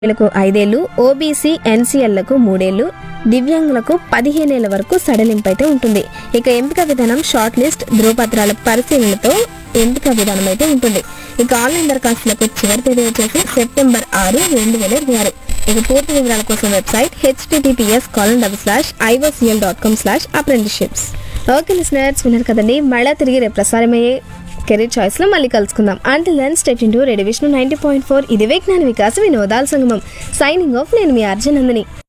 లకు ఐదేళ్లు ఓబీసీ ఎన్సీఎల్లకు మూడేళ్లు దివ్యాంగులకు పదిహేనేళ్ల వరకు సడలింపు అయితే ఉంటుంది ఇక ఎంపిక విధానం షార్ట్ లిస్ట్ ధృవపత్రాల పరిశీలనతో ఎంపిక విధానం అయితే ఉంటుంది ఇక ఆన్లైన్ దరఖాస్తులకు చివరి తేదీ వచ్చేసి సెప్టెంబర్ ఆరు రెండు వేల ఇరవై ఆరు ఇక పూర్తి వివరాల కోసం website HTTPS colon double slash IOCL dot com slash apprenticeships okay listeners విన్నారు కదండి మళ్ళా తిరిగి రేపు ప్రసారమయ్యే కెరీర్ చాయిస్ లో మళ్ళీ కలుసుకుందాం until then state into ready Vishnu ninety point four ఇది విజ్ఞాన వికాస వినోదాల సంగమం సైనింగ్ ఆఫ్ నేను మీ అర్జున్ నందిని